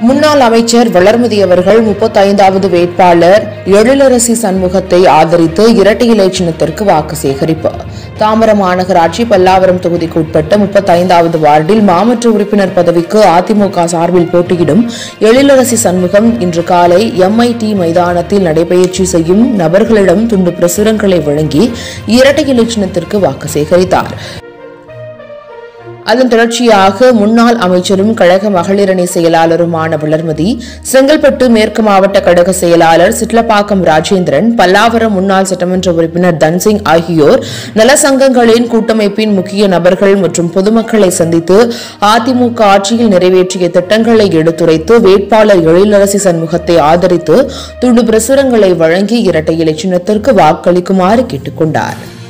முன்னாள் அமைச்சர் வளர்மதி அவர்கள் முப்பத்தைந்தாவது வேட்பாளர் எழிலரசி சண்முகத்தை ஆதரித்து இரட்டை இலை சின்னத்திற்கு வாக்கு சேகரிப்பு தாம்பரம் மாநகராட்சி பல்லாவரம் தொகுதிக்கு உட்பட்ட முப்பத்தைந்தாவது வார்டில் மாமன்ற உறுப்பினர் பதவிக்கு அதிமுக சார்பில் போட்டியிடும் எழிலரசி சண்முகம் இன்று காலை எம்ஐடி மைதானத்தில் நடைபயிற்சி செய்யும் நபர்களிடம் துண்டு பிரசுரங்களை வழங்கி இரட்டை இலை சின்னத்திற்கு வாக்கு சேகரித்தார் அதன் தொடர்ச்சியாக முன்னாள் அமைச்சரும் கழக மகளிரணி செயலாளருமான வளர்மதி செங்கல்பட்டு மேற்கு மாவட்ட கழக செயலாளர் சிட்லப்பாக்கம் ராஜேந்திரன் பல்லாவரம் முன்னாள் சட்டமன்ற உறுப்பினர் தன்சிங் ஆகியோர் நல சங்கங்களின் கூட்டமைப்பின் முக்கிய நபர்கள் மற்றும் பொதுமக்களை சந்தித்து அதிமுக ஆட்சியில் நிறைவேற்றிய திட்டங்களை எடுத்துரைத்து வேட்பாளர் எழிலரசி சண்முகத்தை ஆதரித்து துண்டு பிரசுரங்களை வழங்கி இரட்டை இலை சின்னத்திற்கு வாக்களிக்குமாறு கேட்டுக் கொண்டார்